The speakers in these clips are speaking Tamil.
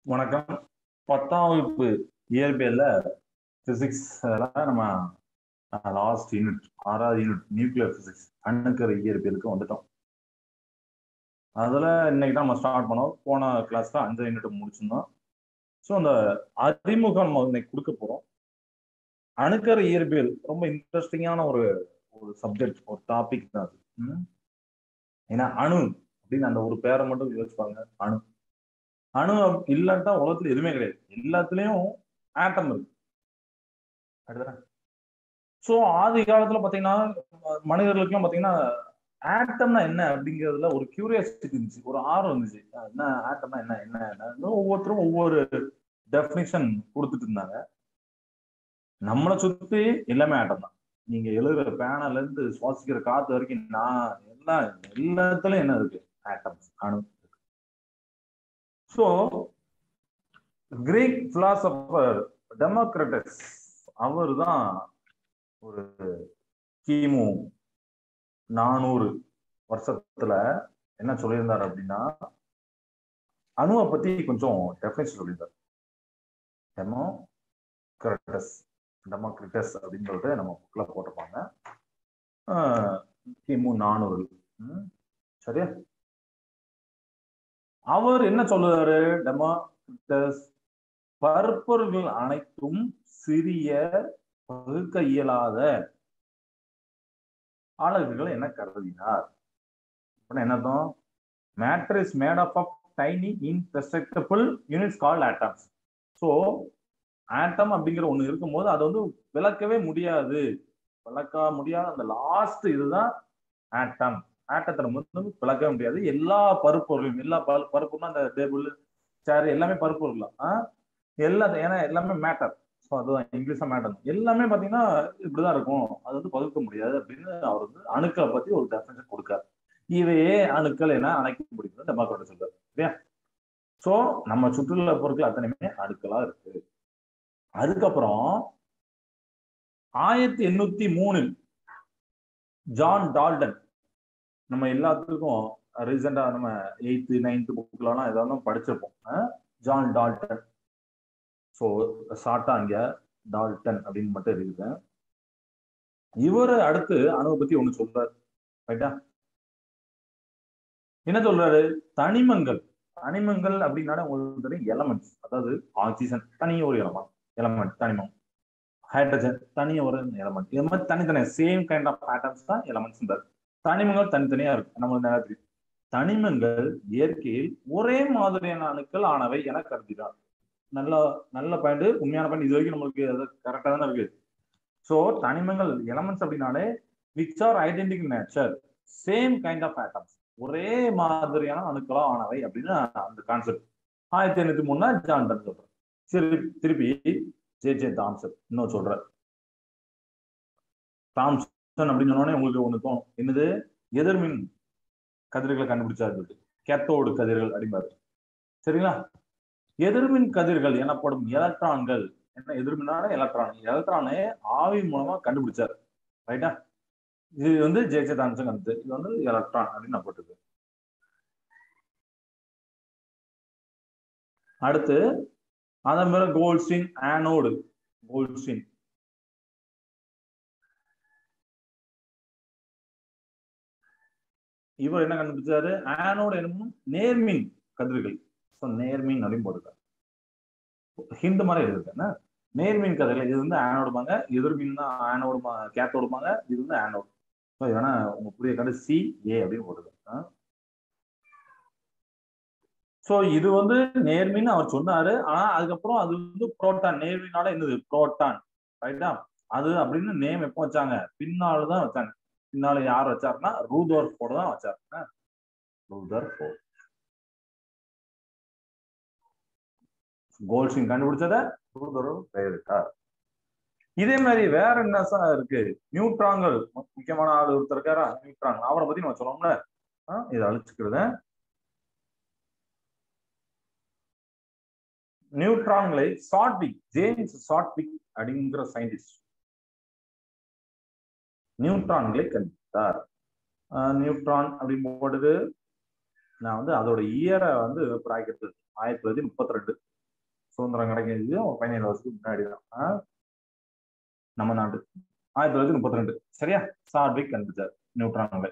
வணக்கம் பத்தாம் வகுப்பு இயற்பியல்ல பிசிக்ஸ் நம்ம லாஸ்ட் யூனிட் ஆறாவது யூனிட் நியூக்ளியர் பிசிக்ஸ் அணுக்கரு இயற்பியலுக்கு வந்துட்டோம் அதுல இன்னைக்கு தான் நம்ம ஸ்டார்ட் பண்ணோம் போன கிளாஸ்ல அஞ்சு யூனிட் முடிச்சிருந்தோம் ஸோ அந்த அறிமுகம் நம்ம இன்னைக்கு கொடுக்க போறோம் அணுக்கரு இயற்பியல் ரொம்ப இன்ட்ரெஸ்டிங்கான ஒரு ஒரு சப்ஜெக்ட் ஒரு டாபிக் தான் அது ம்? ஏன்னா அணு அப்படின்னு அந்த ஒரு பேரை மட்டும் யோசிப்பாங்க அணு அணு அப்~ இல்லாட்டா உலகத்துல எதுவுமே கிடையாது எல்லாத்துலயும் ஆட்டம் இருக்கு அடுத்ததா ஸோ ஆதி காலத்துல பாத்தீங்கன்னா ம- மனிதர்களுக்கெல்லாம் பாத்தீங்கன்னா ஆட்டம்னா என்ன அப்படிங்கிறதுல ஒரு கியூரியாசிட்டி இருந்துச்சு ஒரு ஆர்வம் இருந்துச்சு அஹ் என்ன ஆட்டம்னா என்ன என்ன என்ன ஒவ்வொருத்தரும் ஒவ்வொரு டெஃபினிஷன் கொடுத்துட்டு இருந்தாங்க நம்மளை சுத்தி எல்லாமே ஆட்டம் தான் நீங்க எழுதுற பேனல்ல இருந்து சுவாசிக்கிற காத்து வரைக்கும் நான் எல்லாம் எல்லாத்துலயும் என்ன இருக்கு ஆட்டம் அணு ஸோ கிரீக் பிலாசபர் டெமோக்ரட்டஸ் அவர் தான் ஒரு கிமு நானூறு வருஷத்துல என்ன சொல்லியிருந்தார் அப்படின்னா அணுவை பத்தி கொஞ்சம் டெஃபினேஷன் சொல்லியிருந்தார் டெமோக்ரட்டஸ் டெமோக்ரிட்டஸ் அப்படின்னு சொல்லிட்டு நம்ம புக்கில் போட்டிருப்பாங்க ஆஹ் கிமு நானூறு ம், சரியா அவர் என்ன சொல்லுறாரு டெமோக்ரிட்டஸ் பற்பொருள்கள் அனைத்தும் சிறிய பகுக்க இயலாத அலகுகள் என கருதினார் அப்படின்னா என்ன அர்த்தம் matter is made of of tiny indestructible units called atoms so atom அப்படிங்கிற ஒண்ணு இருக்கும்போது அதை வந்து விளக்கவே முடியாது விளக்க முடியாத அந்த லாஸ்ட் இதுதான் ஆட்டம் ஆட்டத்தை நம்ம வந்து விளக்கவே முடியாது எல்லா பருப்பொருளும் எல்லா பரு பருப்புனா அந்த டேபிள் சேர் எல்லாமே பருப்பொருள் ஆ எல்லா ஏன்னா எல்லாமே மேட்டர் ஸோ அதுதான் இங்கிலீஷ்ல மேட்டர் எல்லாமே பார்த்தீங்கன்னா இப்படிதான் இருக்கும் அது வந்து பகுக்க முடியாது அப்படின்னு அவர் வந்து அணுக்களை பத்தி ஒரு டெஃபினேஷன் கொடுக்காரு இவையே அணுக்கள் என அணைக்க முடியும் டெமோக்ராட் சொல்றாரு சரியா ஸோ நம்ம சுற்றுலா பொருட்கள் அத்தனையுமே அணுக்களா இருக்கு அதுக்கப்புறம் ஆயிரத்தி எண்ணூத்தி மூணில் ஜான் டால்டன் நம்ம எல்லாத்துக்கும் ரீசெண்டா நம்ம எயித்து நைன்த்து புக்லாம் ஏதாவது படிச்சிருப்போம் அஹ் ஜான் டால்டன் ஸோ ஷார்ட்டா அங்க டால்டன் அப்படின்னு மட்டும் இருக்குது இவர் அடுத்து அணுவை பத்தி ஒண்ணு சொல்றாரு ரைட்டா என்ன சொல்றாரு தனிமங்கள் தனிமங்கள் அப்படின்னாலே உங்களுக்கு தெரியும் எலமெண்ட்ஸ் அதாவது ஆக்சிஜன் தனி ஒரு எலமெண்ட் எலமெண்ட் தனிமம் ஹைட்ரஜன் தனி ஒரு எலமெண்ட் இது மாதிரி தனித்தனி சேம் கைண்ட் ஆஃப் ஆட்டம்ஸ் தான் எலமெண்ட்ஸ் தனிமங்கள் தனித்தனியா இருக்கு நம்ம நல்லா தெரியும் தனிமங்கள் இயற்கையில் ஒரே மாதிரியான அணுக்கள் ஆனவை என கருதினார் நல்ல நல்ல பாயிண்ட் உண்மையான பாயிண்ட் இது வரைக்கும் நம்மளுக்கு கரெக்டா தானே இருக்கு ஸோ தனிமங்கள் எலமெண்ட்ஸ் அப்படின்னாலே which are identical nature same kind of atoms ஒரே மாதிரியான அணுக்களா ஆனவை அப்படின்னு அந்த கான்செப்ட் ஆயிரத்தி எண்ணூத்தி மூணுனா ஜான்டன் சொல்றேன் சரி திருப்பி ஜே ஜே தாம்சன் இன்னும் சொல்றார் தாம்சன் அப்படின்னு சொன்னோடனே உங்களுக்கு ஒண்ணு தோணும் என்னது எதிர்மின் கதிர்களை கண்டுபிடிச்சாரு கேத்தோடு கதிர்கள் அப்படிம்பாரு சரிங்களா எதிர்மின் கதிர்கள் எனப்படும் எலக்ட்ரான்கள் என்ன எதிர்மின்னால எலக்ட்ரான் எலக்ட்ரானை ஆவி மூலமா கண்டுபிடிச்சார் ரைட்டா இது வந்து ஜே ஜே தாம்சன் கருத்து இது வந்து எலக்ட்ரான் அப்படின்னு நான் போட்டுருக்கு அடுத்து அதன் பிறகு கோல்ட்ஸ்டின் ஆனோடு கோல்ட்ஸ்டின் இவர் என்ன கண்டுபிடிச்சாரு ஆனோடு என்னும் நேர்மின் கதிர்கள் ஸோ நேர்மின் அப்படின்னு போட்டுருக்காரு ஹிந்து மாதிரி இருக்கு நேர்மின் கதிர்கள் இது வந்து ஆனோடுமாங்க எதிர்மின் தான் ஆனோடு கேத்தோடுமாங்க இது வந்து ஆனோடு ஸோ இது வேணா உங்க புரிய கண்டு சி ஏ அப்படின்னு போட்டுருக்காரு ஸோ இது வந்து நேர்மின்னு அவர் சொன்னாரு ஆனா அதுக்கப்புறம் அது வந்து புரோட்டான் நேர்மினால என்னது புரோட்டான் ரைட்டா அது அப்படின்னு நேம் எப்போ வச்சாங்க பின்னால தான் வச்சாங்க பின்னால யார் வச்சாருன்னா ரூதர் போர்டு தான் வச்சாரு ரூதர் போர்டு கோல்ட்ஸின் கண்டுபிடிச்சத ரூதர் பெயரிட்டார் இதே மாதிரி வேற என்ன சார் இருக்கு நியூட்ரான்கள் முக்கியமான ஆள் ஒருத்தர் இருக்காரா நியூட்ரான் அவரை பத்தி நம்ம சொல்லணும்ல ஆ, இதை அழிச்சுக்கிறது நியூட்ரான்களை சாட்விக் ஜேம்ஸ் சாட்விக் அப்படிங்கிற சயின்டிஸ்ட் நியூட்ரான்களை கண்டுபிடித்தார் ஆஹ் நியூட்ரான் அப்படின்னு போட்டது நான் வந்து அதோட இயரை வந்து ப்ராக்கெட் ஆயிரத்தி தொள்ளாயிரத்தி முப்பத்தி ரெண்டு சுதந்திரம் கிடைக்கிறது ஒரு பதினேழு வருஷத்துக்கு முன்னாடி தான் நம்ம நாட்டு ஆயிரத்தி தொள்ளாயிரத்தி முப்பத்தி ரெண்டு சரியா சார்விக் கண்டுபிடிச்சார் நியூட்ரான்களை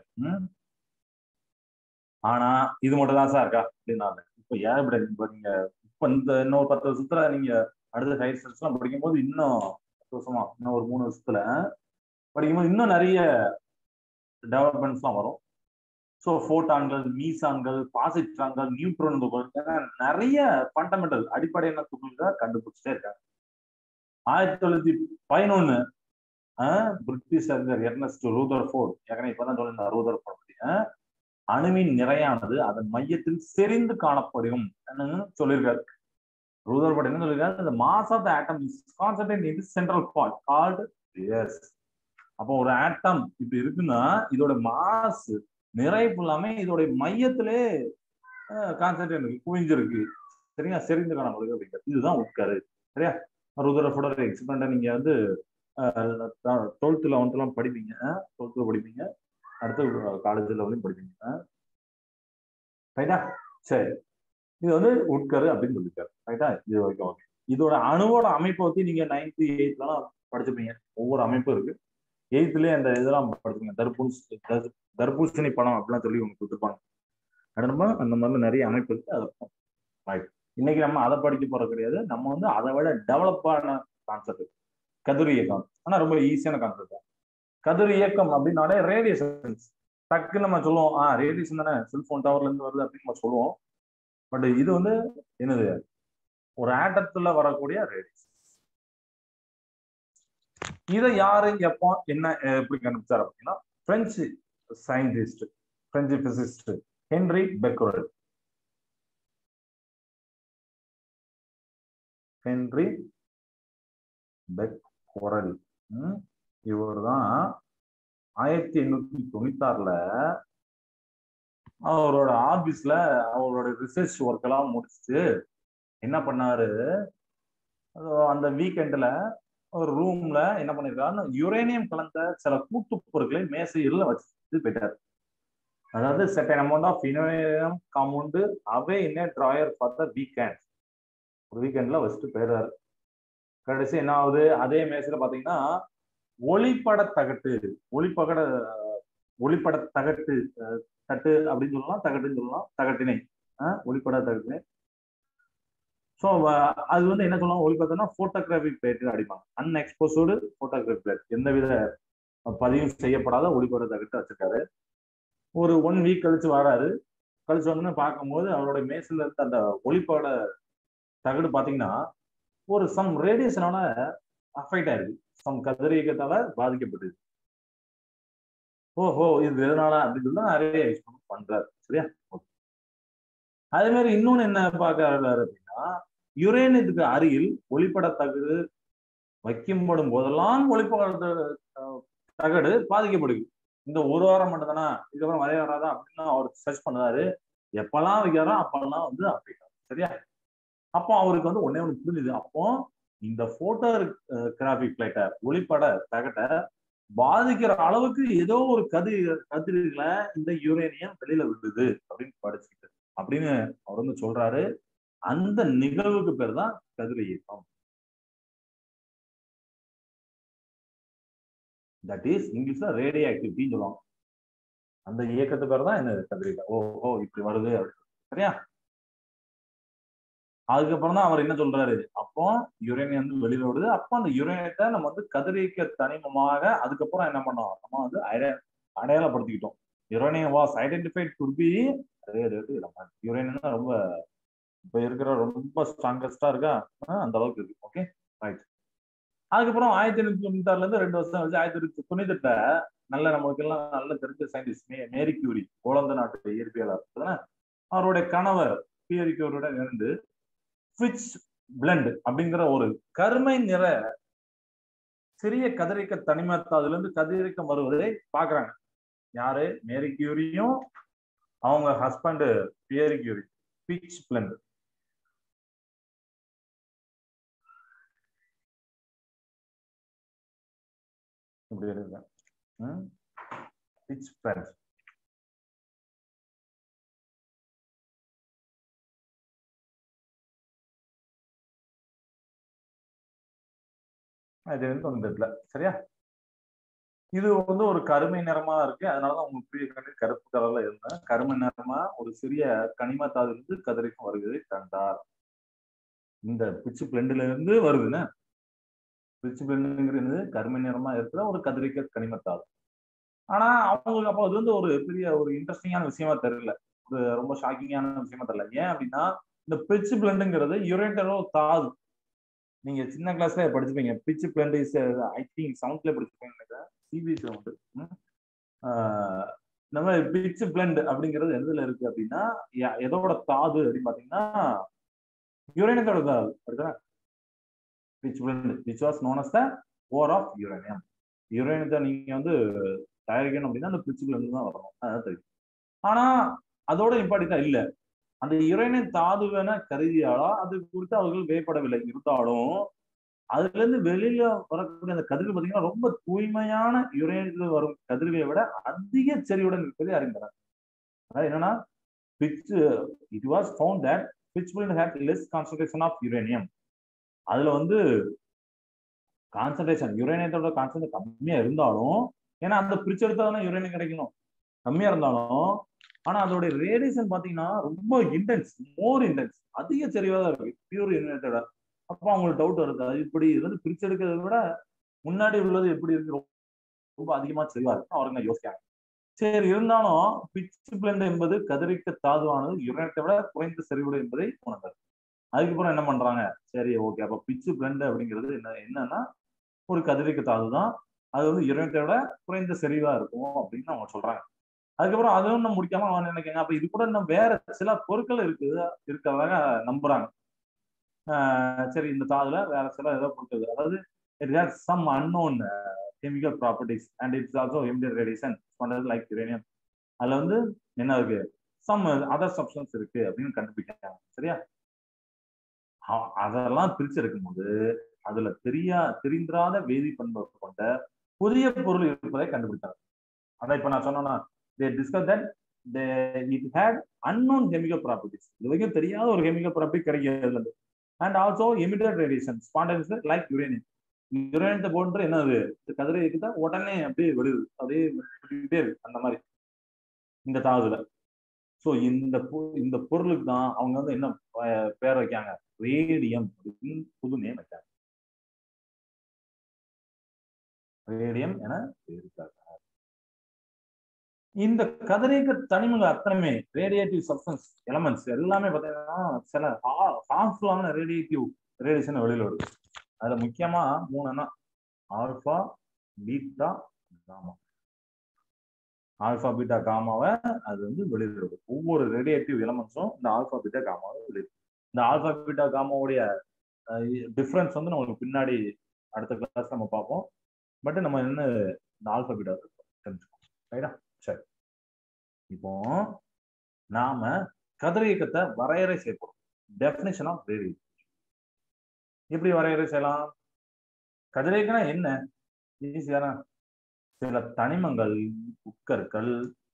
ஆனா இது மட்டும் தான் சார் இருக்கா அப்படின்னா இப்ப ஏன் இப்படி பாத்தீங்க இப்ப இந்த இன்னொரு பத்து வருஷத்துல நீங்க அடுத்த ஹையர் ஸ்டடிஸ் எல்லாம் படிக்கும்போது இன்னும் பத்து வருஷமா இன்னும் ஒரு மூணு வருஷத்துல படிக்கும்போது இன்னும் நிறைய டெவலப்மெண்ட்ஸ் எல்லாம் வரும் ஸோ ஃபோட்டான்கள் மீசான்கள் பாசிட்ரான்கள் நியூட்ரோன் துகள் நிறைய ஃபண்டமெண்டல் அடிப்படையான துகள்களை கண்டுபிடிச்சிட்டே இருக்காங்க ஆயிரத்தி தொள்ளாயிரத்தி பதினொன்னு பிரிட்டிஷ் அறிஞர் எர்னஸ்ட் ரூதர் ஃபோர்ட் ஏற்கனவே இப்பதான் சொல்லியிருந்தார் ரூதர் ஃபோர்ட் பத்தி அணுவின் நிறையானது அதன் மையத்தில் செறிந்து காணப்படும் சொல்லியிருக்காரு ரூதர் ஃபோர்ட் என்ன சொல்லியிருக்காரு the mass of the atom is concentrated in the central point called yes அப்போ ஒரு ஆட்டம் இப்ப இருக்குன்னா இதோட மாஸ் நிறைவு எல்லாமே இதோட மையத்திலே கான்சென்ட்ரேட் இருக்கு குவிஞ்சிருக்கு சரியா செறிந்து காணப்படுது அப்படிங்கிறது இதுதான் உட்காரு சரியா ருதர ஃபுடர் எக்ஸ்பெரிமெண்ட் நீங்க வந்து டுவெல்த் லெவன்த்லாம் படிப்பீங்க டுவெல்த்ல படிப்பீங்க அடுத்து காலேஜ் லெவலையும் படிப்பீங்க ரைட்டா சரி இது வந்து உட்கரு அப்படின்னு சொல்லியிருக்காரு ரைட்டா இது வரைக்கும் ஓகே இதோட அணுவோட அமைப்பை பத்தி நீங்க நைன்த் எயித்லாம் படிச்சிருப்பீங்க ஒவ்வொரு அமைப்பும் இருக்கு எயித்துலயே அந்த இதெல்லாம் படிச்சிருங்க தர்பூசணி தர்பூசணி பழம் அப்படிலாம் சொல்லி உங்களுக்கு கொடுத்துருப்பாங்க நம்ம அந்த மாதிரி நிறைய அமைப்பு இருக்கு அதை ரைட் இன்னைக்கு நம்ம அதை படிக்க போறது கிடையாது நம்ம வந்து அதை விட டெவலப்பான கான்செப்ட் கதிர் இயக்கம் ஆனா ரொம்ப ஈஸியான கான்செப்ட் தான் கதிர் இயக்கம் அப்படின்னாலே ரேடியேஷன்ஸ் டக்குன்னு நம்ம சொல்லுவோம் ஆஹ் ரேடியேஷன் தானே செல்போன் டவர்ல இருந்து வருது அப்படின்னு நம்ம சொல்லுவோம் பட் இது வந்து என்னது ஒரு ஆட்டத்துல வரக்கூடிய ரேடியேஷன் இதை யாரு எப்போ என்ன எப்படி கண்டுபிடிச்சார் அப்படின்னா French scientist French physicist Henri Becquerel Henri Becquerel இவர் தான் ஆயிரத்தி எண்ணூத்தி தொண்ணூத்தி ஆறுல அவரோட ஆபீஸ்ல அவரோட ரிசர்ச் ஒர்க் எல்லாம் முடிச்சுட்டு என்ன பண்ணாரு அந்த வீக்கெண்ட்ல ஒரு ரூம்ல என்ன பண்ணிருக்காருன்னு யுரேனியம் கலந்த சில கூட்டு பொருட்களை மேசையில் வச்சுட்டு போயிட்டாரு அதாவது certain amount of uranium compound away in drawer for the weekend ஒரு வீக்கெண்ட்ல வச்சுட்டு போயிடுறாரு கடைசி என்ன ஆகுது அதே மேசையில பாத்தீங்கன்னா ஒளிப்பட தகட்டு ஒளிப்பகட ஒளிப்பட தகட்டு தட்டு அப்படின்னு சொல்லலாம் தகட்டுன்னு சொல்லலாம் தகட்டினை ஒளிப்பட தகட்டினை ஸோ அது வந்து என்ன சொல்லலாம் ஒளிப்படம்னா போட்டோகிராஃபிக் பிளேட் அடிப்பாங்க அன்எக்ஸ்போசோடு போட்டோகிராஃபி பிளேட் எந்தவித பதிவும் செய்யப்படாத ஒளிப்பட தகட்டு வச்சிருக்காரு ஒரு ஒன் வீக் கழிச்சு வராரு கழிச்சு வந்து பார்க்கும்போது அவரோட மேசில இருந்த அந்த ஒளிப்பட தகடு பாத்தீங்கன்னா ஒரு சம் ரேடியேஷனால அஃபெக்ட் ஆயிருக்கு சம் கதிரியக்கத்தால பாதிக்கப்பட்டது ஓஹோ இது எதனால அப்படின்னு சொல்லி நிறைய எக்ஸ்பிளைன் பண்றாரு சரியா அதே மாதிரி இன்னொன்னு என்ன பார்க்கறாரு அப்படின்னா யுரேனியத்துக்கு அருகில் ஒளிப்பட தகடு வைக்கப்படும் போதெல்லாம் ஒளிப்பட தகடு பாதிக்கப்படுது இந்த ஒரு வாரம் மட்டும் தானே இதுக்கப்புறம் வரைய வராதா அப்படின்னு அவர் சர்ச் பண்ணாரு எப்பெல்லாம் வைக்கிறாரோ அப்பெல்லாம் வந்து அப்படின்னா சரியா அப்போ அவருக்கு வந்து ஒன்னே ஒன்று புரிஞ்சுது அப்போ இந்த போட்டோ கிராபிக் பிளேட்டை ஒளிப்பட தகட்டை பாதிக்கிற அளவுக்கு ஏதோ ஒரு கதிர் கதிர்களை இந்த யுரேனியம் வெளியில விடுது அப்படின்னு படிச்சுக்கிட்டு அப்படின்னு அவர் வந்து சொல்றாரு அந்த நிகழ்வுக்கு பேர் தான் கதிர் இயக்கம் தட் இஸ் இங்கிலீஷ்ல ரேடியோ ஆக்டிவிட்டின்னு சொல்லுவாங்க அந்த இயக்கத்து பேர் தான் என்ன கதிரியக்கம் ஓ ஓ இப்படி வருது அப்படின்னு சரியா அதுக்கப்புறம் தான் அவர் என்ன சொல்றாரு அப்போ யுரேனியம் வந்து வெளியில விடுது அப்போ அந்த யுரேனியத்தை நம்ம வந்து கதிரியக்க தனிமமாக அதுக்கப்புறம் என்ன பண்ணோம் நம்ம வந்து அடையாளப்படுத்திக்கிட்டோம் uranium was identified to be uranium தான் ரொம்ப இப்ப இருக்கிற ரொம்ப ஸ்ட்ராங்கஸ்டா இருக்கா அந்த அளவுக்கு இருக்கு ஓகே ரைட் அதுக்கப்புறம் ஆயிரத்தி எண்ணூத்தி தொண்ணூத்தி ஆறுல இருந்து ரெண்டு வருஷம் கழிச்சு ஆயிரத்தி தொண்ணூத்தி தொண்ணூத்தி எட்டுல நல்ல நமக்கு எல்லாம் நல்ல தெரிஞ்ச சயின்டிஸ்ட் மே மேரி கியூரி போலந்த நாட்டு இயற்பியலாளர் அவருடைய கணவர் பியரி கியூரியோட இருந்து ஃபிட்ச் பிளண்ட் அப்படிங்கிற ஒரு கருமை நிற சிறிய கதிரிக்க தனிமத்தை அதுல இருந்து கதிரிக்கம் வருவதை பாக்குறாங்க யாரு மேரி கியூரியும் அவங்க husband Pierre Curie pitchblende இப்படி இருக்கேன் பிச் பிளண்ட் இது வந்து ஒன்று தெரியல சரியா இது வந்து ஒரு கருமை நிறமா இருக்கு அதனாலதான் உங்களுக்கு புரிய கண்டு கருப்பு கலர்ல இருந்தேன் கருமை நிறமா ஒரு சிறிய கனிமத்தாது இருந்து கதிரைக்கும் வருகிறதை கண்டார் இந்த பிச்சு பிளண்டுல இருந்து வருதுன்னு பிச்சு பிளண்டுங்கிறது கருமை நிறமா இருக்கிற ஒரு கதிரைக்க கனிமத்தாது ஆனா அவங்களுக்கு அப்போ அது வந்து ஒரு பெரிய ஒரு இன்ட்ரெஸ்டிங்கான விஷயமா தெரியல ஒரு ரொம்ப ஷாக்கிங்கான விஷயமா தெரியல ஏன் அப்படின்னா இந்த பிச்சு பிளண்டுங்கிறது யுரேட்டரோ தாது நீங்க சின்ன கிளாஸ்ல படிச்சுப்பீங்க pitchblende is I think செவன்த்ல படிச்சுப்பீங்க நினைக்கிறேன் சிபிஎஸ்சி உண்டு இந்த மாதிரி பிச்சு பிளண்ட் அப்படிங்கிறது எதுல இருக்கு அப்படின்னா எதோட தாது அப்படின்னு பாத்தீங்கன்னா யுரேனியத்தோட தாது அப்படிதானே pitchblende which was known as the ore of uranium யுரேனியத்தை நீங்க வந்து தயாரிக்கணும் அப்படின்னா அந்த பிச்சு பிளண்ட் தான் வரணும் அதான் தெரியும் ஆனா அதோட இம்பார்ட்டா இல்ல அந்த யுரேனியம் தாதுவென கருதியாலா அது குறித்து அவர்கள் வேப்படவில்லை இருந்தாலும் அதுல இருந்து வெளியில வரக்கூடிய அந்த கதிர்கள் பாத்தீங்கன்னா ரொம்ப தூய்மையான யுரேனியத்தில் வரும் கதிர்களை விட அதிக செறிவுடன் இருப்பதை அறிந்தனர் அதாவது என்னன்னா pitch it was found that pitchblende had less concentration of uranium அதுல வந்து கான்சன்ட்ரேஷன் யுரேனியத்தோட கான்சன்ட்ரேஷன் கம்மியா இருந்தாலும் ஏன்னா அந்த பிரிச்சு எடுத்தா தானே யுரேனியம் கிடைக்கணும் கம்மியா இருந்தாலும் ஆனா அதோட ரேடியேஷன் பாத்தீங்கன்னா ரொம்ப இன்டென்ஸ் மோர் இன்டென்ஸ் அதிக செறிவா தான் இருக்கு பியூர் யுரேனியத்தோட அப்போ அவங்களுக்கு டவுட் வருது அது இப்படி இது வந்து பிரிச்சு எடுக்கிறத விட முன்னாடி உள்ளது எப்படி இருக்கு ரொம்ப அதிகமா செறிவா இருக்கு அவருங்க யோசிக்காங்க சரி இருந்தாலும் பிச்சு பிளண்ட் என்பது கதிரிக்க தாதுவானது யுரேனியத்தை விட குறைந்த செறிவுடு என்பதை உணர்ந்தார் அதுக்கப்புறம் என்ன பண்றாங்க சரி ஓகே அப்ப பிச்சு பிளண்ட் அப்படிங்கிறது என்ன என்னன்னா ஒரு கதிரிக்க தாது தான் அது வந்து யுரேனியத்தை விட குறைந்த செறிவா இருக்கும் அப்படின்னு அவங்க சொல்றாங்க அதுக்கப்புறம் அதுவும் நம்ம முடிக்காம அவன் நினைக்காங்க அப்ப இது கூட இன்னும் வேற சில பொருட்கள் இருக்குது இருக்கிறதாக நம்புறாங்க சரி இந்த தாதுல வேற சில ஏதோ பொருட்கள் அதாவது it has some unknown chemical properties and it's also emitted radiation பண்றது லைக் யுரேனியம் அதுல வந்து என்ன இருக்கு சம் அதர் சப்ஸ்டன்ஸ் இருக்கு அப்படின்னு கண்டுபிடிக்கிறாங்க சரியா அதெல்லாம் பிரிச்சு இருக்கும்போது அதுல தெரியா தெரிந்திராத வேதி பண்பு கொண்ட புதிய பொருள் இருப்பதை கண்டுபிடித்தாங்க அதான் இப்ப நான் சொன்னேன்னா they discuss that they it had unknown chemical properties இது வரைக்கும் தெரியாத ஒரு கெமிக்கல் ப்ராப்பர்ட்டி கிடைக்கிறது and also emitted radiation spontaneous like uranium யுரேனியத்தை போன்று என்னது கதிரை இருக்குதா உடனே அப்படியே விழுது அப்படியே விட்டுட்டே இருக்கு அந்த மாதிரி இந்த தாதுல ஸோ இந்த இந்த பொருளுக்கு தான் அவங்க வந்து என்ன பேர் வைக்காங்க ரேடியம் அப்படின்னு புது நேம் வைக்காங்க ரேடியம் என பேருக்காங்க இந்த கதிரேக்க தனிமங்கள் அத்தனையுமே ரேடியேட்டிவ் சப்ஸ்டன்ஸ் எலமெண்ட்ஸ் எல்லாமே பார்த்தீங்கன்னா சில ஹார்ம்ஃபுல்லான ரேடியேட்டிவ் ரேடியேஷன் வெளியில வருது அதுல முக்கியமா மூணுன்னா alpha beta gamma alpha beta காமாவை அது வந்து வெளியிடுறது ஒவ்வொரு ரேடியேட்டிவ் எலமெண்ட்ஸும் இந்த ஆல்பா பீட்டா காமாவை வெளியிடுது இந்த ஆல்பா பீட்டா காமாவுடைய டிஃப்ரென்ஸ் வந்து நம்மளுக்கு பின்னாடி அடுத்த கிளாஸ் நம்ம பார்ப்போம் பட் நம்ம என்ன இந்த ஆல்பா பீட்டா தெரிஞ்சுக்கோம் ரைட்டா சரி இப்போ நாம கதிரியக்கத்தை வரையறை செய்யப்படும் டெபினிஷன் ஆஃப் ரேடியேஷன் எப்படி வரையறை செய்யலாம் கதிரியக்கனா என்ன ஈஸியான சில தனிமங்கள் உட்கற்கள்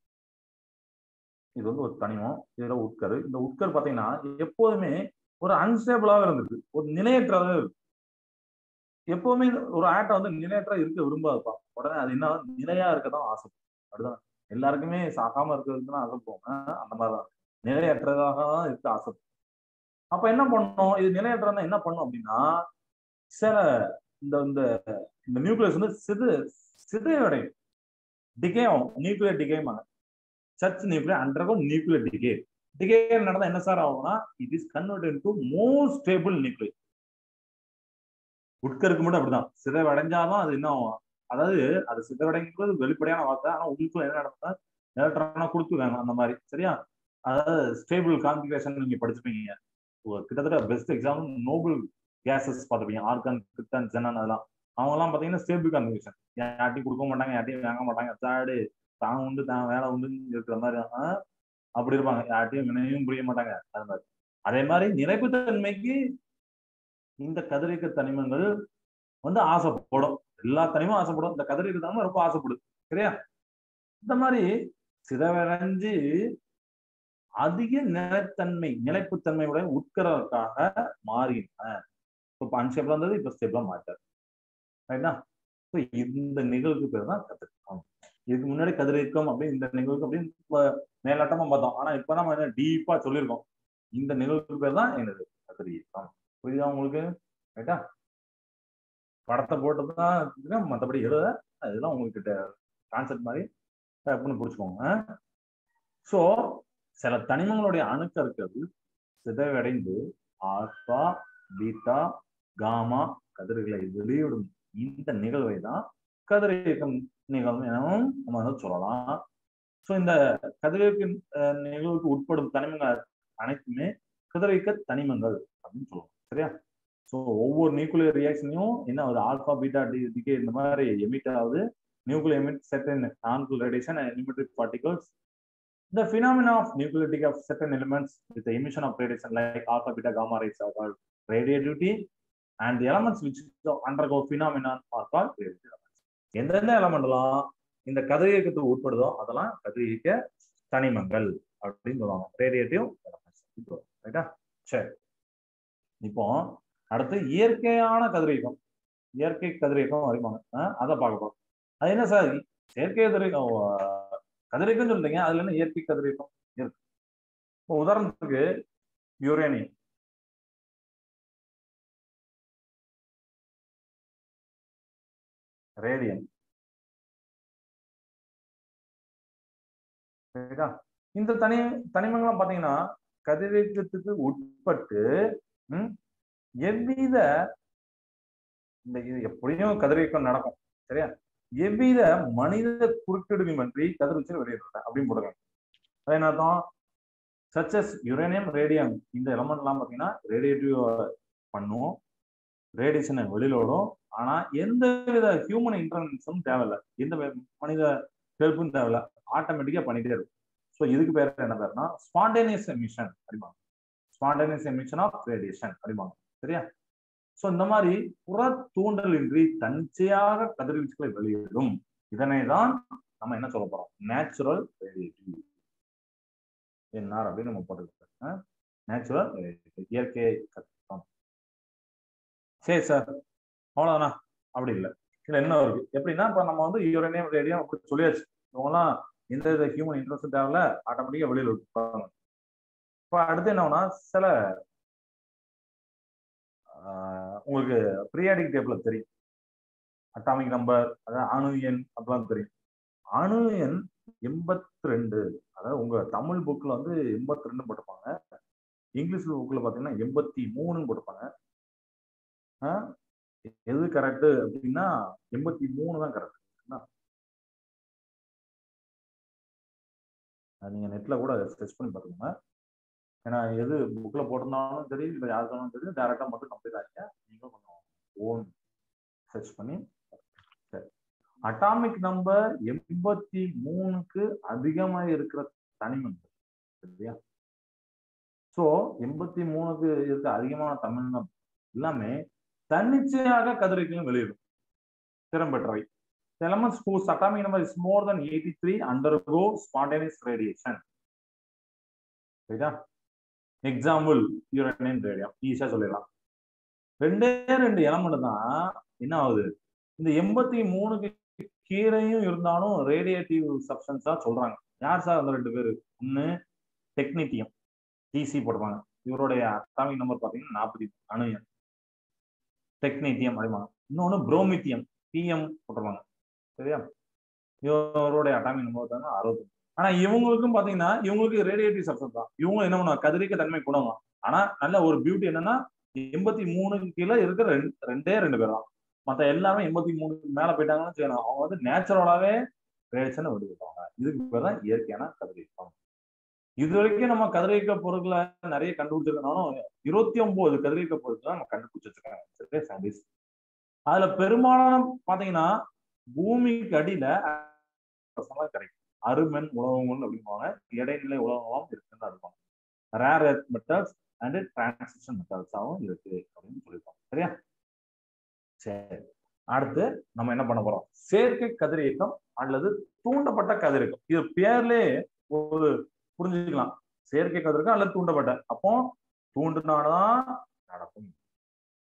இது வந்து ஒரு தனிமம் இதுல உட்கரு இந்த உட்கர் பாத்தீங்கன்னா எப்போதுமே ஒரு அன்ஸ்டேபிளாக இருந்தது ஒரு நிலையற்றதாக இருக்கு எப்பவுமே ஒரு ஆட்டை வந்து நிலையற்ற இருக்க விரும்பாதுப்பா உடனே அது என்ன நிலையா இருக்கதான் ஆசைப்படும் அப்படிதான் எல்லாருக்குமே சாகாம இருக்கிறதுக்கு தான் ஆசைப்போம் அந்த மாதிரிதான் நிலையற்றதாக தான் இருக்க ஆசைப்படும் அப்ப என்ன பண்ணும் இது நிலையற்றதா என்ன பண்ணும் அப்படின்னா சில இந்த இந்த இந்த நியூக்ளியஸ் வந்து சிது சிதைவடையும் டிகே ஆகும் நியூக்ளியர் டிகேமாங்க சர்ச் nuclear undergo nuclear decay decay நடந்தா என்ன சார் ஆகும்னா it is convert to more stable nuclear உட்கருக்கு மட்டும் அப்படிதான் சிதைவடைஞ்சாதான் அது என்ன ஆகும் அதாவது அது சிதைவடைங்கிறது வெளிப்படையான வார்த்தை ஆனா உள்ளுக்குள்ள என்ன நடந்தா எலக்ட்ரானா கொடுத்துருக்காங்க அந்த மாதிரி சரியா அதாவது ஸ்டேபிள் கான்பிகரேஷன் நீங்க படிச்சுப்பீங்க கிட்டத்தட்ட பெஸ்ட் எக்ஸாம்பிள் நோபல் கேசஸ் பார்த்துப்பீங்க ஆர்கான் கிரிப்டான் ஜெனன் அதெல்லாம் அவங்க எல்லாம் பாத்தீங்கன்னா ஸ்டேபிள் கான்பிகரேஷன் யார்ட்டையும் கொடுக்க மாட்டாங்க யார்ட்டையும் வாங்க மாட்டாங்க தேர்டு தான் உண்டு தான் வேலை உண்டுன்னு இருக்கிற மாதிரி அப்படி இருப்பாங்க யார்ட்டையும் வினையும் புரிய மாட்டாங்க அது மாதிரி அதே மாதிரி நிலைப்புத்தன்மைக்கு இந்த கதிரியக்க தனிமங்கள் வந்து ஆசைப்படும் எல்லா தனிமும் ஆசைப்படும் இந்த கதிரியக்க தனிமம் ரொம்ப ஆசைப்படுது சரியா இந்த மாதிரி சிதவடைஞ்சு அதிக நிலைத்தன்மை நிலைப்புத்தன்மையுடைய உட்கரக்காக மாறின இப்போ அன்ஸ்டேபிளா இருந்தது இப்போ ஸ்டேபிளா மாட்டார் ரைட்டா ஸோ இந்த நிகழ்வுக்கு பேர் தான் கதிரியக்கம் இதுக்கு முன்னாடி கதிரியக்கம் அப்படின்னு இந்த நிகழ்வுக்கு அப்படின்னு இப்ப மேலாட்டமா பார்த்தோம் ஆனா இப்ப நம்ம என்ன டீப்பா சொல்லியிருக்கோம் இந்த நிகழ்வுக்கு பேர் தான் என்னது கதிரியக்கம் புரியுதா உங்களுக்கு ரைட்டா படத்தை போட்டு தான் மற்றபடி எழுத அதெல்லாம் உங்ககிட்ட கான்செப்ட் மாதிரி அப்படின்னு புரிச்சுக்கோங்க ஸோ சில தனிமங்களுடைய அணுக்கருக்கள் சிதைவடைந்து ஆல்பா பீட்டா காமா கதிர்களை வெளியிடும் இந்த நிகழ்வை தான் கதிரியக்கம் நிகழ்வு எனவும் நம்ம வந்து சொல்லலாம் ஸோ இந்த கதிரியக்க நிகழ்வுக்கு உட்படும் தனிமங்கள் அனைத்துமே கதிரியக்க தனிமங்கள் அப்படின்னு சொல்லுவோம் சரியா ஸோ ஒவ்வொரு நியூக்ளியர் ரியாக்ஷனையும் என்ன ஆகுது ஆல்பா பீட்டா டி டிகே இந்த மாதிரி எமிட் ஆகுது nuclear emit certain harmful radiation and elementary particles. The phenomena of nuclearity of certain elements with the emission of radiation like alpha, beta, gamma rays are called radiativity and the elements which undergo phenomenon are called radiative elements. எந்தெந்த எலமெண்ட்லாம் இந்த கதிரியக்கத்துக்கு உட்படுதோ அதெல்லாம் கதிரியக்க தனிமங்கள் அப்படின்னு சொல்லுவாங்க ரேடியேட்டிவ் எலமெண்ட்ஸ் ரைட்டா சரி இப்போ அடுத்து இயற்கையான கதிரியக்கம் இயற்கை கதிரியக்கம் அறிவாங்க அதை பார்க்க போறோம் அது என்ன சார் செயற்கை கதிரியக்கம் கதிரியக்கம் சொல்றீங்க அதுல என்ன இயற்கை கதிரியக்கம் இருக்கு இப்போ உதாரணத்துக்கு யுரேனியம் ரேடியம் சரிதா இந்த தனி தனிமங்கள்லாம் பாத்தீங்கன்னா கதிரியக்கத்துக்கு உட்பட்டு எவ்வித இந்த இது எப்படியும் கதிரியக்கம் நடக்கும் சரியா எவ்வித மனித குறுக்கீடுகளின்றி கதிர்வீச்சல் வெளியிடுறாங்க அப்படின்னு போடுறாங்க அது என்ன அர்த்தம் சச்சஸ் யுரேனியம் ரேடியம் இந்த எலமெண்ட் எல்லாம் பார்த்தீங்கன்னா ரேடியேட்டிவ் பண்ணும் ரேடியேஷனை வெளியிலோடும் ஆனா எந்த வித ஹியூமன் இன்டர்வென்ஸும் தேவையில்லை எந்த மனித ஹெல்ப்பும் தேவையில்ல ஆட்டோமேட்டிக்கா பண்ணிட்டே இருக்கும் ஸோ இதுக்கு பேர் என்ன பேருனா ஸ்பான்டேனியஸ் எமிஷன் அப்படிம்பாங்க ஸ்பான்டேனியஸ் எமிஷன் ஆஃப் ரேடியேஷன் அப்படிம்பாங்க சரியா ஸோ இந்த மாதிரி புற தூண்டலின்றி தன்னிச்சையாக கதிர்வீச்சுகளை வெளியிடும் இதனை தான் நம்ம என்ன சொல்ல போறோம் நேச்சுரல் ரேடியேட்டிவ் என்ஆர் அப்படின்னு நம்ம போட்டுருக்கோம் நேச்சுரல் இயற்கை கத்திரம் சரி சார் அவ்வளோதானா அப்படி இல்லை இல்லை என்ன இருக்கு எப்படின்னா இப்போ நம்ம வந்து யூரேனியம் ரேடியம் அப்படி சொல்லியாச்சு இவங்கலாம் எந்த வித ஹியூமன் இன்ட்ரெஸ்டும் தேவையில்ல ஆட்டோமேட்டிக்காக வெளியில் விட்டுப்பாங்க இப்போ அடுத்து என்னன்னா சில உங்களுக்கு ப்ரீயாடிக் டேப்ல தெரியும் அட்டாமிக் நம்பர் அதாவது அணு எண் அப்படிலாம் தெரியும் அணு எண் எண்பத்தி ரெண்டு அதாவது உங்க தமிழ் புக்ல வந்து எண்பத்தி ரெண்டு போட்டுப்பாங்க இங்கிலீஷ் புக்ல பாத்தீங்கன்னா எண்பத்தி மூணுன்னு போட்டுப்பாங்க எது கரெக்ட் அப்படின்னா எண்பத்தி மூணு தான் கரெக்ட் நீங்க நெட்ல கூட சர்ச் பண்ணி பார்த்துக்கோங்க ஏன்னா எது புக்கில் போட்டிருந்தாலும் சரி இல்லை யாருக்காலும் சரி டேரெக்டாக மட்டும் கம்ப்ளீட் ஆகிங்க நீங்களும் கொஞ்சம் ஓன் சர்ச் பண்ணி சரி அட்டாமிக் நம்பர் எண்பத்தி மூணுக்கு அதிகமாக இருக்கிற தனிமங்கள் சரியா ஸோ எண்பத்தி மூணுக்கு இருக்க அதிகமான தமிழ்னம் எல்லாமே தன்னிச்சையாக கதிரைக்கும் வெளியிடும் திறம் பெற்றவை elements whose atomic number is more than 83 undergo spontaneous radiation. சரியா எக்ஸாம்பிள் யூரேனியம் ரேடியம் ஈஸியா சொல்லிடலாம் ரெண்டே ரெண்டு எலமெண்ட் தான் என்ன ஆகுது இந்த எண்பத்தி மூணுக்கு கீழையும் இருந்தாலும் ரேடியேட்டிவ் சப்ஸ்டன்ஸா சொல்றாங்க யார் சார் அந்த ரெண்டு பேர் ஒன்னு டெக்னிட்டியம் டிசி போடுவாங்க இவருடைய அட்டாமிக் நம்பர் பாத்தீங்கன்னா நாற்பத்தி அணு டெக்னிட்டியம் அப்படிமா இன்னொன்னு புரோமித்தியம் பிஎம் போட்டுருவாங்க சரியா இவருடைய அட்டாமிக் நம்பர் பார்த்தீங்கன்னா அறுபது ஆனா இவங்களுக்கும் பாத்தீங்கன்னா இவங்களுக்கு ரேடியேட்டிவ் சப்ஸ்டன்ஸ் தான் இவங்க என்ன பண்ணுவாங்க கதிரிக்க தன்மை குணம் தான் ஆனா நல்ல ஒரு பியூட்டி என்னன்னா எண்பத்தி மூணுக்கு கீழே இருக்கிற ரெண்டு ரெண்டே ரெண்டு பேர் தான் மத்த எல்லாமே எண்பத்தி மூணுக்கு மேல போயிட்டாங்கன்னு செய்யணும் அவங்க வந்து நேச்சுரலாவே ரேடியேஷனை விடுவிப்பாங்க இதுக்கு பேர் தான் இயற்கையான கதிரியக்கம் இது வரைக்கும் நம்ம கதிரியக்க பொருட்களை நிறைய கண்டுபிடிச்சிருக்கனாலும் இருபத்தி ஒன்பது கதிரியக்க பொருட்களை நம்ம கண்டுபிடிச்சு வச்சிருக்காங்க சரியா சயின்டிஸ்ட் அதுல பெரும்பாலான பாத்தீங்கன்னா பூமிக்கு அடியில கிடைக்கும் அருமென் உலகங்கள் அப்படிம்பாங்க இடைநிலை உலகங்களாம் இருக்குன்னு இருக்கும் rare earth metals and transition மெட்டல்ஸாகவும் இருக்கு அப்படின்னு சொல்லியிருக்கோம் சரியா சரி அடுத்து நம்ம என்ன பண்ண போறோம் செயற்கை கதிரியக்கம் அல்லது தூண்டப்பட்ட கதிரியக்கம் இது பேர்லயே ஒரு புரிஞ்சுக்கலாம் செயற்கை கதிரியக்கம் அல்லது தூண்டப்பட்ட அப்போ தூண்டுனாதான் நடக்கும்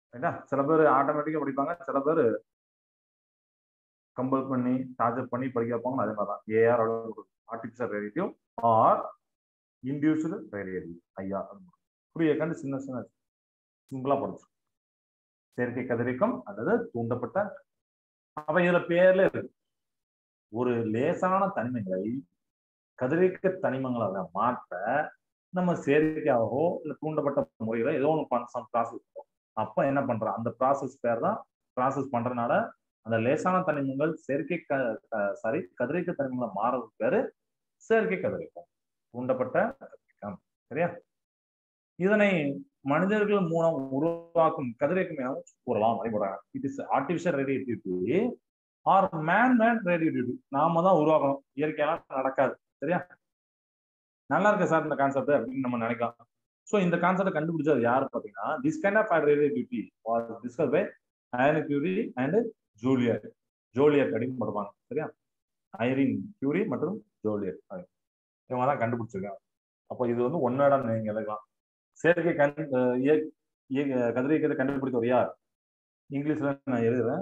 ரைட்டா சில பேர் ஆட்டோமேட்டிக்கா படிப்பாங்க சில பேர் கம்பல் பண்ணி டார்ச்சர் பண்ணி படிக்க வைப்பாங்க அதே மாதிரி தான் are artificial radioactive or induced radioactive ஐயா புரிய கண்டு சின்ன சின்ன சிம்பிளா படிச்சு செயற்கை கதிரியக்கம் அல்லது தூண்டப்பட்ட அப்ப இதுல பேர்ல இருக்கு ஒரு லேசான தனிமங்களை கதிரியக்க தனிமங்களாக மாற்ற நம்ம செயற்கையாகவோ இல்ல தூண்டப்பட்ட முறையில ஏதோ ஒன்று ப்ராசஸ் அப்ப என்ன பண்றோம் அந்த ப்ராசஸ் பேர் தான் ப்ராசஸ் பண்றதுனால அந்த லேசான தனிமங்கள் செயற்கை க சாரி கதிரியக்க தனிமங்களை மாறது பேரு செயற்கை கதிரியக்கம் தூண்டப்பட்ட கதிரியக்கம் சரியா இதனை மனிதர்கள் மூலம் உருவாக்கும் கதிரியக்கம் எனவும் கூறலாம் அப்படின்றாங்க it is artificial radioactivity or man man radioactivity நாம தான் உருவாக்கணும் இயற்கையெல்லாம் நடக்காது சரியா நல்லா இருக்கு சார் இந்த கான்செப்ட் அப்படின்னு நம்ம நினைக்கலாம் ஸோ இந்த கான்செப்ட் கண்டுபிடிச்சது யாரு பார்த்தீங்கன்னா this kind of radioactivity was discuss by Irene Curie and Joliot Joliot அப்படின்னு போடுவாங்க சரியா ஐரின் கியூரி மற்றும் ஜோலியர் இவங்க தான் கண்டுபிடிச்சிருக்காங்க அப்போ இது வந்து ஒன்னடா நீங்க எழுதலாம் செயற்கை கண் கதிரியக்கத்தை கண்டுபிடித்தவர் யார் இங்கிலீஷ்ல நான் எழுதுறேன்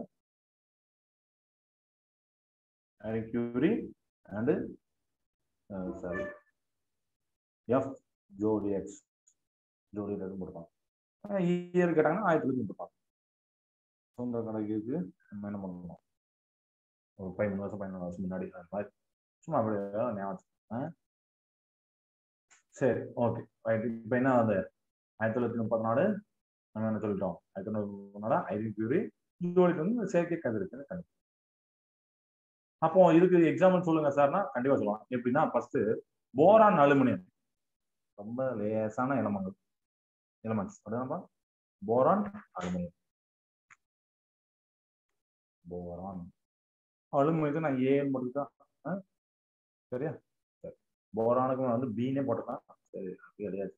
Irene Curie and sorry F Joliots Joliot போடுவாங்க இயர் கேட்டாங்கன்னா ஆயிரத்தி தொள்ளாயிரத்தி போடுவாங்க சொந்த கடைக்கு நம்ம என்ன பண்ணணும் ஒரு பதிமூணு வருஷம் பதினொன்று வருஷம் முன்னாடி அந்த மாதிரி சும்மா அப்படியே ஞாபகம் சரி ஓகே ரைட் இப்போ என்ன வந்து ஆயிரத்தி தொள்ளாயிரத்தி முப்பத்தி நாலு நம்ம என்ன சொல்லிட்டோம் ஆயிரத்தி தொள்ளாயிரத்தி முப்பத்தி நாலு ஐரின் பியூரி ஜோலிக்கு வந்து செயற்கை கதிருக்கு கண்டிப்பா அப்போ இதுக்கு எக்ஸாம்பிள் சொல்லுங்க சார்னா கண்டிப்பா சொல்லலாம் எப்படின்னா ஃபர்ஸ்ட் போரான் அலுமினியம் ரொம்ப லேசான எலமெண்ட் எலமெண்ட்ஸ் அப்படின்னா போரான் அலுமினியம் போரான் அலுமினியத்தை நான் ஏன்னு போட்டுக்கிட்டா சரியா சரி போரானுக்கு வந்து பீனே போட்டுக்கலாம் சரி கிடையாது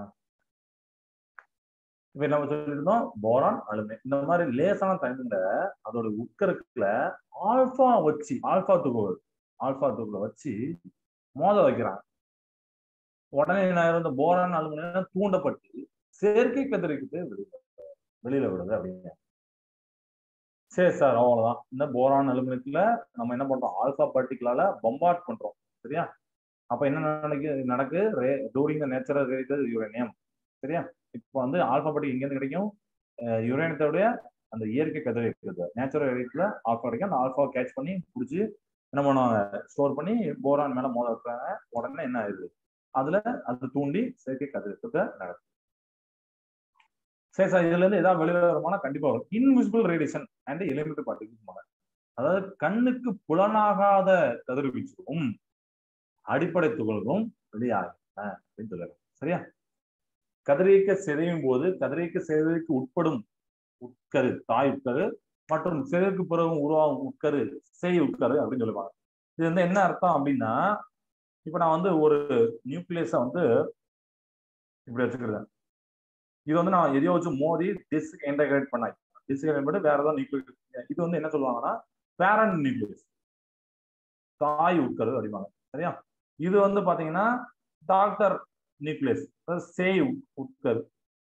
இப்ப நம்ம சொல்லியிருந்தோம் போரான் அலுமினியம் இந்த மாதிரி லேசான தனிந்த அதோட உட்கருக்குல ஆல்பா வச்சு ஆல்பா துகள் ஆல்பா துகளை வச்சு மோத வைக்கிறாங்க உடனே என்ன இந்த போரான் அலுமினியம் தூண்டப்பட்டு செயற்கை கதிரைக்கு வெளியில வெளியில விடுது அப்படிங்க சரி சார் அவ்வளவுதான் இந்த போரான் அலுமினியத்துல நம்ம என்ன பண்றோம் ஆல்பா பார்ட்டிகளால பம்பார்ட் பண்றோம் சரியா அப்ப என்ன நடக்கு நடக்கு during the natural radial uranium சரியா இப்போ வந்து ஆல்பா பார்ட்டிகல் இங்கேருந்து கிடைக்கும் யுரேனியத்தோடைய அந்த இயற்கை கதிரை இருக்குது நேச்சுரல் ரேடியத்துல ஆல்பா கிடைக்கும் அந்த ஆல்பா கேட்ச் பண்ணி பிடிச்சி என்ன பண்ணுவாங்க ஸ்டோர் பண்ணி போரான் மேல மோத வைக்கிறாங்க உடனே என்ன ஆகுது அதுல அது தூண்டி செயற்கை கதிரத்தை நடக்கும் சரி சார் இதுல இருந்து ஏதாவது வெளிவரமான கண்டிப்பா வரும் invisible radiation and element particles அதாவது கண்ணுக்கு புலனாகாத கதிர்வீச்சுக்கும் அடிப்படை துகள்களும் வெளியாகின அப்படின்னு சொல்லுறாங்க சரியா கதிரியக்க சிதையும் போது கதிரியக்க சிதைவுக்கு உட்படும் உட்கரு தாய் உட்கரு மற்றும் சிதைவுக்கு பிறகு உருவாகும் உட்கரு செய் உட்கரு அப்படின்னு சொல்லுவாங்க இது வந்து என்ன அர்த்தம் அப்படின்னா இப்ப நான் வந்து ஒரு நியூக்ளியஸை வந்து இப்படி வச்சுக்கிறேன் இது வந்து நான் எதையோ வச்சு மோதி டிஸ்க் இன்டகிரேட் பண்ண டிஸ்க் பண்ணி வேற ஏதாவது நியூக்ளியஸ் இது வந்து என்ன சொல்லுவாங்கன்னா பேரண்ட் நியூக்ளியஸ் தாய் உட்கரு அப்படிம்பாங்க சரியா இது வந்து பாத்தீங்கன்னா டாக்டர் நியூக்ளியஸ் சேவ் உட்கரு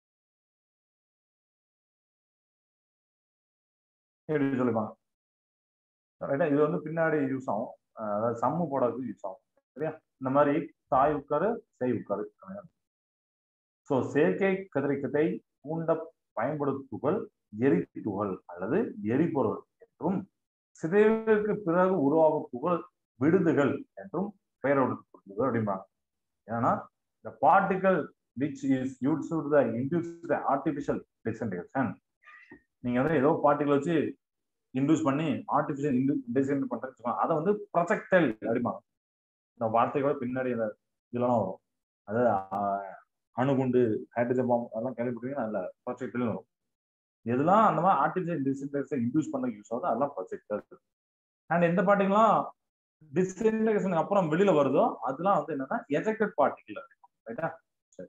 எப்படி சொல்லுவாங்க ரைட்டா இது வந்து பின்னாடி யூஸ் ஆகும் அதாவது சம்மு போடுறதுக்கு யூஸ் ஆகும் சரியா இந்த மாதிரி தாய் உட்காரு செய் உட்காரு ஸோ செயற்கை கதிரியக்கத்தை தூண்ட பயன்படுத்துகள் எரித்துகள் அல்லது எரிபொருள் என்றும் சிதைவிற்கு பிறகு உருவாகும் புகழ் விடுதுகள் என்றும் பெயரிடப்படுகிறது அப்படிம்பாங்க ஏன்னா the particle which is used to the induced the artificial disintegration நீங்க வந்து ஏதோ பார்ட்டிகல் வச்சு இன்டியூஸ் பண்ணி ஆர்டிபிஷியல் டிசைன் பண்றது அதை வந்து ப்ரொஜெக்டைல் அப்படிம்பாங்க இந்த வார்த்தைகளோட பின்னாடி அந்த இதெல்லாம் வரும் அதாவது அணுகுண்டு ஹைட்ரஜன் பாம்பு அதெல்லாம் கேள்விப்பட்டீங்கன்னா அதில் ப்ரொஜெக்டைல் வரும் எதெல்லாம் அந்த மாதிரி ஆர்டிபிஷியல் டிசின்டெக்ஷன் இன்டியூஸ் பண்ண யூஸ் ஆகுது அதெல்லாம் ப்ரொஜெக்டர் அண்ட் எந்த பார்ட்டிகலாம் டிஸ்இன்டெக்ஷன் அப்புறம் வெளியில வருதோ அதெல்லாம் வந்து என்னன்னா எஜெக்டட் பார்ட்டிகல் ரைட்டா சரி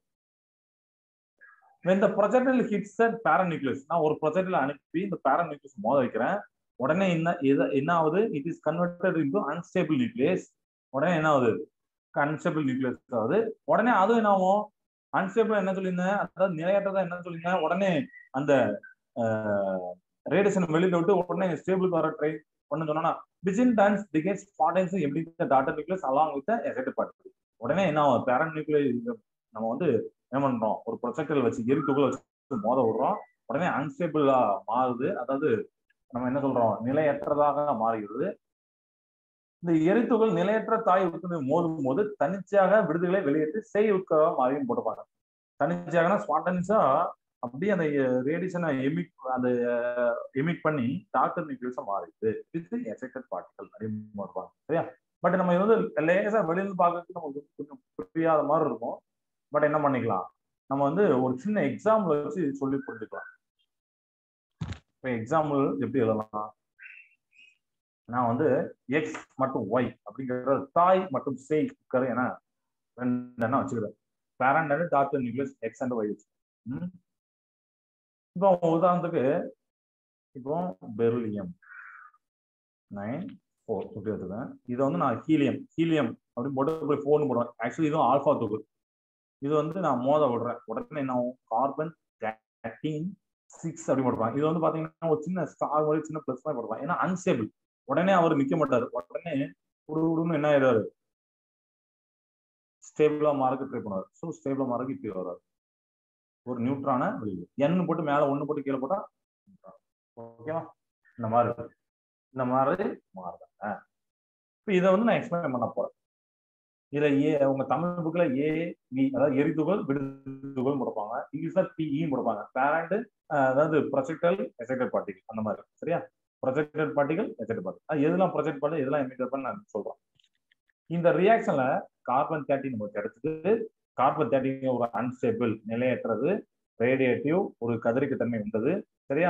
இந்த ப்ரொஜெக்டில் ஹிட்ஸ் அட் பேரநியூக்ளியஸ் நான் ஒரு ப்ரொஜெக்டில் அனுப்பி இந்த பேரநியூக்ளியஸ் மோத வைக்கிறேன் உடனே என்ன என்ன ஆகுது it is converted into unstable nucleus உடனே என்ன ஆகுது அன்ஸ்டேபிள் நியூக்ளியஸ் ஆகுது உடனே அதுவும் என்ன ஆகும் அன்ஸ்டேபிள் என்ன சொல்லியிருந்தேன் அதாவது நிலையற்றதா என்ன சொல்லியிருந்தேன் உடனே அந்த ரேடியேஷன் வெளியில விட்டு உடனே ஸ்டேபிளுக்கு வர ட்ரை பண்ணு சொன்னா பிஜின் டான்ஸ் டிகேட் ஸ்பாட்டன்ஸ் எப்படி daughter nucleus along with effect party உடனே என்ன பேரண்ட் நியூக்ளியஸ் நம்ம வந்து என்ன பண்றோம் ஒரு ப்ரொஜெக்டர் வச்சு எரித்துக்குள்ள வச்சு மோத விடுறோம் உடனே அன்ஸ்டேபிளா மாறுது அதாவது நம்ம என்ன சொல்றோம் நிலையற்றதாக மாறுகிறது இந்த எரித்துகள் நிலையற்ற தாய் உட்கொண்டு மோதும் போது தனிச்சையாக விடுதலை வெளியேற்றி செய் உட்கவா மாறியும் போட்டுப்பாங்க தனிச்சையாகனா ஸ்பாட்டன்ஸா அப்படியே அந்த ரேடியேஷனை எமிட் அந்த எமிட் பண்ணி டாக்டர் நியூக்ளியஸா மாறிடுது வித் எஃபெக்டட் பார்ட்டிகல் அப்படின்னு போடுவாங்க சரியா பட் நம்ம இது வந்து லேசா வெளியில பார்க்கறதுக்கு நமக்கு கொஞ்சம் புரியாத மாதிரி இருக்கும் பட் என்ன பண்ணிக்கலாம் நம்ம வந்து ஒரு சின்ன எக்ஸாம்பிள் வச்சு சொல்லி புரிஞ்சுக்கலாம் இப்போ எக்ஸாம்பிள் எப்படி எழுதலாம் நான் வந்து எக்ஸ் மற்றும் ஒய் அப்படிங்கிற தாய் மற்றும் சேய் கரு என ரெண்டு எண்ணம் வச்சுக்கிறேன் parent and daughter nucleus X and Y வச்சு இப்போ உதாரணத்துக்கு இப்போ பெருலியம் நைன் ஃபோர் இப்படி வச்சுருக்கேன் இதை வந்து நான் ஹீலியம் ஹீலியம் அப்படின்னு போட்டு போய் ஃபோன் போடுவேன் ஆக்சுவலி இதுவும் ஆல்ஃபா தொகு இது வந்து நான் மோத விடுறேன் உடனே என்ன ஆகும் கார்பன் தேர்ட்டீன் சிக்ஸ் அப்படி போடுவாங்க இது வந்து பாத்தீங்கன்னா ஒரு சின்ன ஸ்டார் மாதிரி சின்ன பிளஸ் மாதிரி போடுவாங்க ஏன்னா அன்ஸ்டேபிள் உடனே அவர் நிக்க மாட்டாரு உடனே உடுன்னு என்ன ஆயிடுவாரு ஸ்டேபிளா மார்க்கு ட்ரை பண்ணுவார் ஸோ ஸ்டேபிளா மார்க்கு இப்படி வராது ஒரு நியூட்ரான வெளியே எண்ணு போட்டு மேல ஒண்ணு போட்டு கீழே போட்டா ஓகேவா இந்த மாதிரி இந்த மாதிரி மாறுதாங்க இப்போ இதை வந்து நான் எக்ஸ்பிளைன் பண்ண போறேன் இதுல ஏ உங்க தமிழ் புக்ல ஏ பி அதாவது எரிதுகள் விடுதுகள் கொடுப்பாங்க இங்கிலீஷ்ல பிஇ கொடுப்பாங்க பேரண்ட் அதாவது ப்ரொஜெக்டல் எசெக்டட் பார்ட்டிகல் அந்த மாதிரி சரியா ப்ரொஜெக்டட் பார்ட்டிகல் எசெக்டட் பார்ட்டிகல் எதெல்லாம் ப்ரொஜெக்ட் பண்ணி எதெல்லாம் எமிட் பண்ணி நான் சொல்றேன் இந்த ரியாக்ஷன்ல கார்பன் தேர்ட்டின் நமக்கு கிடைச்சது கார்பன் தேர்ட்டின் ஒரு அன்ஸ்டேபிள் நிலையற்றது ரேடியேட்டிவ் ஒரு கதிரிக்கு தன்மை உண்டது சரியா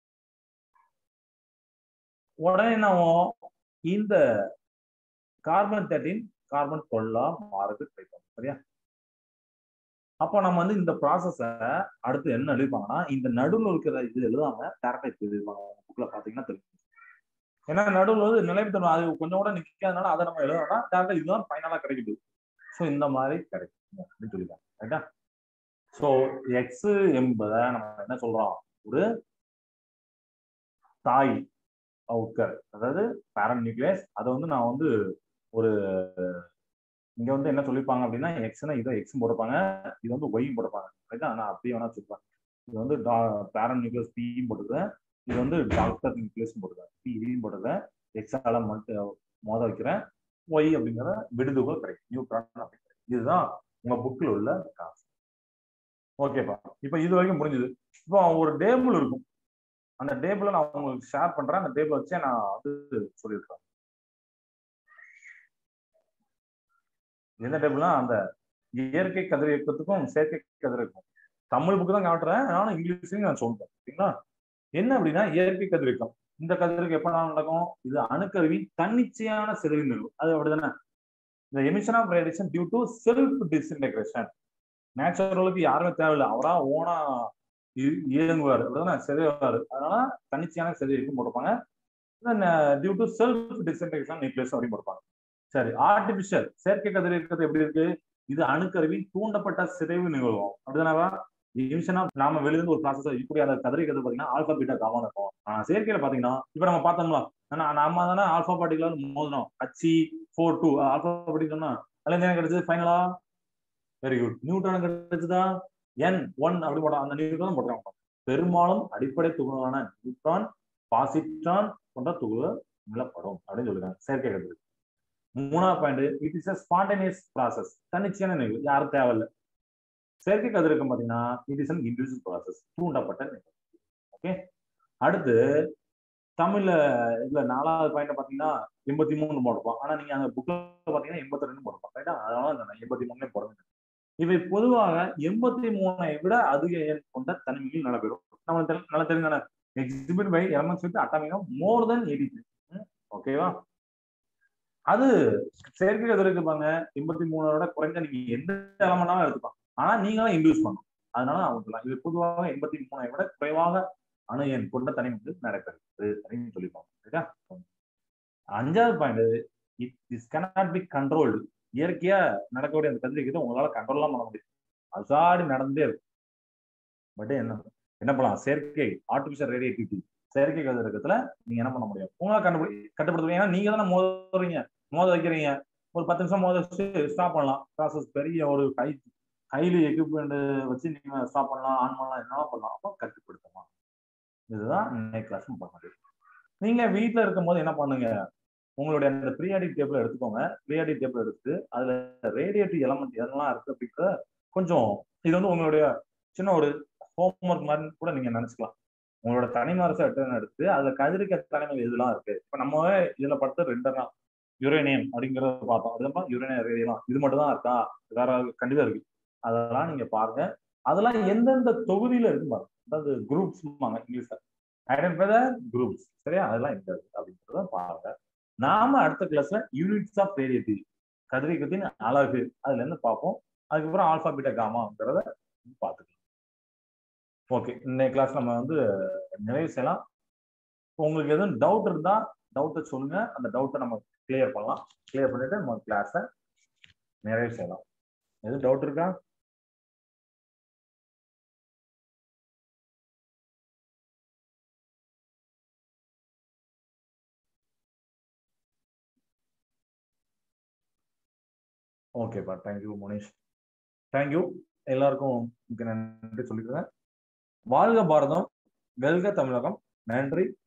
உடனே என்ன இந்த கார்பன் தேர்ட்டின் கார்பன் டுவெல்லா மாறுது ட்ரை பண்ணும் சரியா அப்போ நம்ம வந்து இந்த ப்ராசஸ அடுத்து என்ன எழுதிப்பாங்கன்னா இந்த நடுவில் இருக்கிற இது எழுதாம டேரக்டா இது எழுதிப்பாங்க புக்ல பாத்தீங்கன்னா தெரியும் ஏன்னா நடுவில் வந்து நிலைப்பு அது கொஞ்சம் கூட நிக்காதனால அதை நம்ம எழுதணும்னா டேரக்டா இதுதான் ஃபைனலா கிடைக்குது ஸோ இந்த மாதிரி கிடைக்கும் அப்படின்னு சொல்லிப்பாங்க ரைட்டா ஸோ எக்ஸ் என்பதை நம்ம என்ன சொல்றோம் ஒரு தாய் அவுட்கர் அதாவது பேரண்ட் நியூக்ளியஸ் அதை வந்து நான் வந்து ஒரு இங்க வந்து என்ன சொல்லிப்பாங்க அப்படின்னா எக்ஸ்னா இதை எக்ஸ் போட்டுப்பாங்க இது வந்து ஒய்யும் போட்டுப்பாங்க ரைட்டா நான் அப்படியே வேணா சொல்லுவேன் இது வந்து பேரண்ட் நியூக்ளியஸ் பியும் போட்டுக்கிறேன் இது வந்து டாக்டர் நியூக்ளியஸ் போட்டுக்கிறேன் பியும் போட்டுக்கிறேன் எக்ஸால மட்டும் மோத வைக்கிறேன் ஒய் அப்படிங்கிற விடுதுகள் கிடைக்கும் நியூட்ரான் அப்படிங்கிறது இதுதான் உங்க புக்கில் உள்ள காசு ஓகேப்பா இப்போ இது வரைக்கும் முடிஞ்சது இப்போ ஒரு டேபிள் இருக்கும் அந்த டேபிளை நான் உங்களுக்கு ஷேர் பண்றேன் அந்த டேபிள் வச்சே நான் வந்து சொல்லியிருக்கேன் எந்த டேபிள்னா அந்த இயற்கை கதிரியக்கத்துக்கும் செயற்கை கதிரியக்கம் தமிழ் புக்கு தான் காட்டுறேன் ஆனா இங்கிலீஷ்லயும் நான் சொல்றேன் சரிங்களா என்ன அப்படின்னா இயற்கை கதிரியக்கம் இந்த கதிருக்கு எப்ப நடக்கும் இது அணுக்கருவி தன்னிச்சையான சிதைவு நிகழ்வு அது அப்படிதானே இந்த emission of radiation due to self disintegration நேச்சுரலுக்கு யாருமே தேவையில்லை அவரா ஓனா இயங்குவார் அப்படிதானே சிதைவாரு அதனால தன்னிச்சையான சிதைவுக்கும் போட்டிருப்பாங்க due to self disintegration nucleus அப்படின்னு போட்டிருப்பாங்க சரி ஆர்டிபிஷியல் செயற்கை கதிர் இருக்கிறது எப்படி இருக்கு இது அணுக்கருவி தூண்டப்பட்ட சிதைவு நிகழ்வும் அப்படிதானவா எமிஷனா நாம வெளியிருந்து ஒரு ப்ராசஸ் இப்படி அந்த கதிரை கதிர் பாத்தீங்கன்னா ஆல்பா பீட்டா காமன் இருக்கும் ஆனா செயற்கையில பாத்தீங்கன்னா இப்ப நம்ம பார்த்தோம்ல நம்ம தானே ஆல்பா பார்ட்டிகல் மோதணும் H four two alpha particle சொன்னா அதுல என்ன கிடைச்சது ஃபைனலா வெரி குட் நியூட்ரான் கிடைச்சதா என் ஒன் அப்படி போட்டோம் அந்த நியூட்ரான் போட்டுறாங்க பெரும்பாலும் அடிப்படை துகளான நியூட்ரான் பாசிட்ரான் போன்ற துகள் நிலப்படும் அப்படின்னு சொல்லுறாங்க செயற்கை கதிர் மூணாவது point it is a spontaneous process தன்னிச்சையான நிகழ்வு யாரும் தேவையில்லை செயற்கை கதிரக்கம் பார்த்தீங்கன்னா it is an individual process தூண்டப்பட்ட நிகழ்வு ஓகே அடுத்து தமிழ்ல இதுல நாலாவது பாயிண்ட் பாத்தீங்கன்னா எண்பத்தி மூணு போடுப்போம் ஆனா நீங்க அந்த புக்ல பாத்தீங்கன்னா எண்பத்தி ரெண்டு போடுப்போம் ரைட்டா அதனால நான் எண்பத்தி மூணு போட வேண்டும் இவை பொதுவாக எண்பத்தி மூணை விட அதிக எண் கொண்ட தனிமையில் நடைபெறும் நம்ம நல்லா தெரிஞ்சான எக்ஸிபிட் பை எலமெண்ட்ஸ் வித் அட்டாமிகம் மோர் தென் எயிட்டி த்ரீ ஓகேவா அது செயற்கை கதிருக்கு பாருங்க எண்பத்தி மூணோட குறைஞ்ச நீங்க எந்த எலமெண்டாலும் எடுத்துக்கலாம் ஆனா நீங்களும் இன்டியூஸ் பண்ணணும் அதனால அவங்க சொல்லலாம் இது பொதுவாக எண்பத்தி மூணை விட குறைவாக அணு எண் கொண்ட தனி வந்து நடைபெறுது அப்படின்னு சொல்லிப்பாங்க ரைட்டா அஞ்சாவது point it is cannot be controlled இயற்கையா நடக்கக்கூடிய அந்த கதிரிக்கத்தை உங்களால கண்ட்ரோல்லாம் பண்ண முடியும் அசாடி நடந்தே இருக்கும் பட் என்ன என்ன பண்ணலாம் செயற்கை ஆர்டிபிஷியல் ரேடியேட்டிவிட்டி செயற்கை கதிரக்கத்துல நீங்க என்ன பண்ண முடியும் உங்களால கண்டுபிடி கட்டுப்படுத்த ஏன்னா நீங்க தானே மோதுறீங்க மோத வைக்கிறீங்க ஒரு பத்து நிமிஷம் மோத வச்சு ஸ்டாப் பண்ணலாம் ப்ராசஸ் பெரிய ஒரு ஹை ஹைலி எக்யூப்மெண்ட் வச்சு நீங்க ஸ்டாப் பண்ணலாம் ஆன் பண்ணலாம் என்ன பண்ணலாம் அப்போ கட்டுப்படுத்தலாம் இதுதான் இன்னைக்கு கிளாஸ் பண்ணது நீங்க வீட்டுல இருக்கும் போது என்ன பண்ணுங்க உங்களுடைய அந்த ப்ரீயாடிக் டேபிள் எடுத்துக்கோங்க ப்ரீயாடிக் டேபிள் எடுத்து அதுல ரேடியேட்டிவ் எலமெண்ட் எதெல்லாம் இருக்கு அப்படிங்கிற கொஞ்சம் இது வந்து உங்களுடைய சின்ன ஒரு ஹோம்ஒர்க் மாதிரி கூட நீங்க நினைச்சுக்கலாம் உங்களோட தனிமரச அட்டனை எடுத்து அதுல கதிரிக்க தனிமங்கள் எதுலாம் இருக்கு இப்ப நம்ம இதுல பார்த்து ரெண்டெல்லாம் யுரேனியம் அப்படிங்கறத பார்த்தோம் அதுக்கப்புறம் யுரேனியம் ரேடியம் இது மட்டும் தான் இருக்கா வேற கண்டிப்பா இருக்கு அதெல்லாம் நீங்க பாருங்க அதெல்லாம் எந்தெந்த தொகுதியில இருக்கு பாருங்க அதாவது குரூப்ஸ் இங்கிலீஷ்ல ஐடென்டிஃபை த குரூப்ஸ் சரியா அதெல்லாம் எங்க இருக்கு அப்படின்றத பாருங்க நாம அடுத்த கிளாஸ்ல யூனிட்ஸ் ஆஃப் ரேடியேட்டிவ் கதிரியக்கத்தின் அழகு அதுல இருந்து பார்ப்போம் அதுக்கப்புறம் ஆல்பா பீட்டா காமாங்கிறத பார்த்துக்கலாம் ஓகே இன்னைக்கு கிளாஸ் நம்ம வந்து நிறைவு செய்யலாம் உங்களுக்கு எதுவும் டவுட் இருந்தா டவுட்டை சொல்லுங்க அந்த டவுட்டை நம்ம கிளியர் பண்ணலாம் கிளியர் பண்ணிட்டு நம்ம கிளாஸை நிறைவு செய்யலாம் எதுவும் டவுட் இருக்கா ஓகேப்பா தேங்க்யூ முனீஷ் தேங்க்யூ எல்லாருக்கும் மிக்க நன்றி சொல்லிக்கிறேன் வாழ்க பாரதம் வெல்க தமிழகம் நன்றி